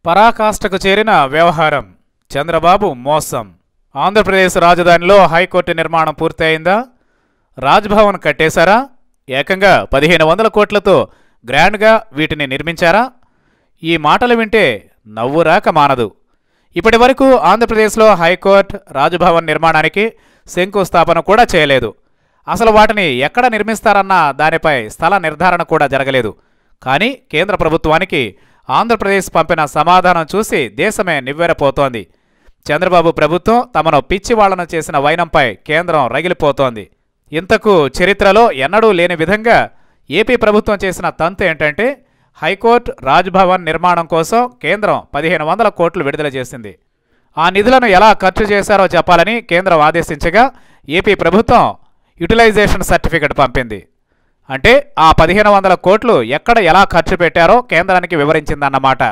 పరాకాష్ఠకు చేరిన వ్యవహారం చంద్రబాబు మోసం ఆంధ్రప్రదేశ్ రాజధానిలో హైకోర్టు నిర్మాణం పూర్తయిందా రాజ్భవన్ కట్టేశారా ఏకంగా పదిహేను వందల కోట్లతో గ్రాండ్గా వీటిని నిర్మించారా ఈ మాటలు వింటే నవ్వు రాక మానదు ఇప్పటి వరకు ఆంధ్రప్రదేశ్లో హైకోర్టు రాజ్భవన్ నిర్మాణానికి శంకుస్థాపన కూడా చేయలేదు అసలు వాటిని ఎక్కడ నిర్మిస్తారన్న దానిపై స్థల నిర్ధారణ కూడా జరగలేదు కానీ కేంద్ర ప్రభుత్వానికి ఆంధ్రప్రదేశ్ పంపిన సమాధానం చూసి దేశమే నివ్వెరపోతోంది చంద్రబాబు ప్రభుత్వం తమను పిచ్చి వాళ్లను చేసిన వైనంపై కేంద్రం రగిలిపోతోంది ఇంతకు చరిత్రలో ఎన్నడూ లేని విధంగా ఏపీ ప్రభుత్వం చేసిన తంతు ఏంటంటే హైకోర్టు రాజ్భవన్ నిర్మాణం కోసం కేంద్రం పదిహేను వందల కోట్లు విడుదల చేసింది ఆ నిధులను ఎలా ఖర్చు చేశారో చెప్పాలని కేంద్రం ఆదేశించగా ఏపీ ప్రభుత్వం యూటిలైజేషన్ సర్టిఫికెట్ పంపింది అంటే ఆ పదిహేను వందల కోట్లు ఎక్కడ ఎలా ఖర్చు పెట్టారో కేంద్రానికి వివరించిందన్నమాట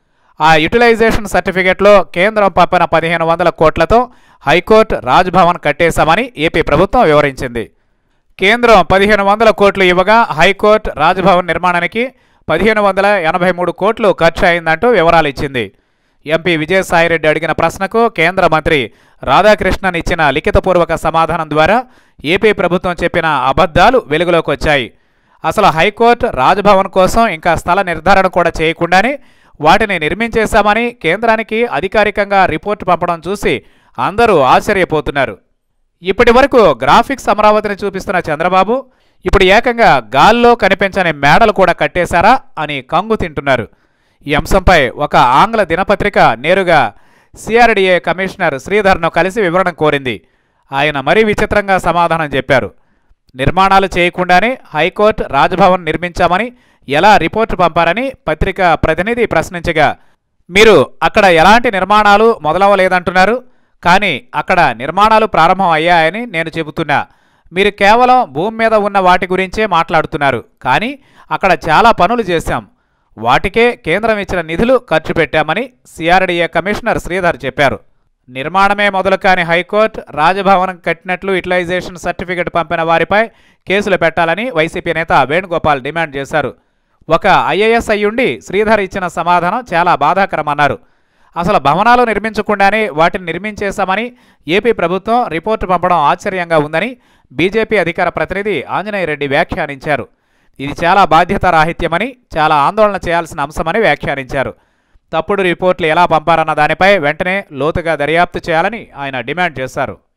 ఆ యూటిలైజేషన్ సర్టిఫికెట్లో కేంద్రం పంపిన పదిహేను వందల కోట్లతో హైకోర్టు రాజ్భవన్ కట్టేశామని ఏపీ ప్రభుత్వం వివరించింది కేంద్రం పదిహేను వందల కోట్లు ఇవ్వగా హైకోర్టు రాజ్భవన్ నిర్మాణానికి పదిహేను వందల ఎనభై మూడు కోట్లు ఖర్చు అయిందంటూ వివరాలు ఇచ్చింది ఎంపీ విజయసాయిరెడ్డి అడిగిన ప్రశ్నకు కేంద్ర మంత్రి రాధాకృష్ణన్ ఇచ్చిన లిఖితపూర్వక సమాధానం ద్వారా ఏపీ ప్రభుత్వం చెప్పిన అబద్ధాలు వెలుగులోకి వచ్చాయి అసలు హైకోర్టు రాజ్భవన్ కోసం ఇంకా స్థల నిర్ధారణ కూడా చేయకుండానే వాటిని నిర్మించేశామని కేంద్రానికి అధికారికంగా రిపోర్టు పంపడం చూసి అందరూ ఆశ్చర్యపోతున్నారు ఇప్పటి వరకు గ్రాఫిక్స్ అమరావతిని చూపిస్తున్న చంద్రబాబు ఇప్పుడు ఏకంగా గాల్లో కనిపించని మేడలు కూడా కట్టేశారా అని కంగు తింటున్నారు ఈ అంశంపై ఒక ఆంగ్ల దినపత్రిక నేరుగా సిఆర్డీఏ కమిషనర్ శ్రీధర్ను కలిసి వివరణ కోరింది ఆయన మరీ విచిత్రంగా సమాధానం చెప్పారు నిర్మాణాలు చేయకుండానే హైకోర్టు రాజ్భవన్ నిర్మించామని ఎలా రిపోర్టు పంపారని పత్రిక ప్రతినిధి ప్రశ్నించగా మీరు అక్కడ ఎలాంటి నిర్మాణాలు మొదలవ్వలేదంటున్నారు కానీ అక్కడ నిర్మాణాలు ప్రారంభం అయ్యాయని నేను చెబుతున్నా మీరు కేవలం భూమి మీద ఉన్న వాటి గురించే మాట్లాడుతున్నారు కానీ అక్కడ చాలా పనులు చేశాం వాటికే కేంద్రం ఇచ్చిన నిధులు ఖర్చు పెట్టామని సిఆర్డీఏ కమిషనర్ శ్రీధర్ చెప్పారు నిర్మాణమే మొదలు కాని హైకోర్టు రాజభవనం కట్టినట్లు యూటిలైజేషన్ సర్టిఫికెట్ పంపిన వారిపై కేసులు పెట్టాలని వైసీపీ నేత వేణుగోపాల్ డిమాండ్ చేశారు ఒక ఐఏఎస్ అయ్యుండి శ్రీధర్ ఇచ్చిన సమాధానం చాలా బాధాకరమన్నారు అసలు భవనాలు నిర్మించకుండానే వాటిని నిర్మించేశామని ఏపీ ప్రభుత్వం రిపోర్టు పంపడం ఆశ్చర్యంగా ఉందని బీజేపీ అధికార ప్రతినిధి ఆంజనేయ రెడ్డి వ్యాఖ్యానించారు ఇది చాలా బాధ్యతారాహిత్యమని చాలా ఆందోళన చేయాల్సిన అంశమని వ్యాఖ్యానించారు తప్పుడు రిపోర్టులు ఎలా పంపారన్న దానిపై వెంటనే లోతుగా దర్యాప్తు చేయాలని ఆయన డిమాండ్ చేశారు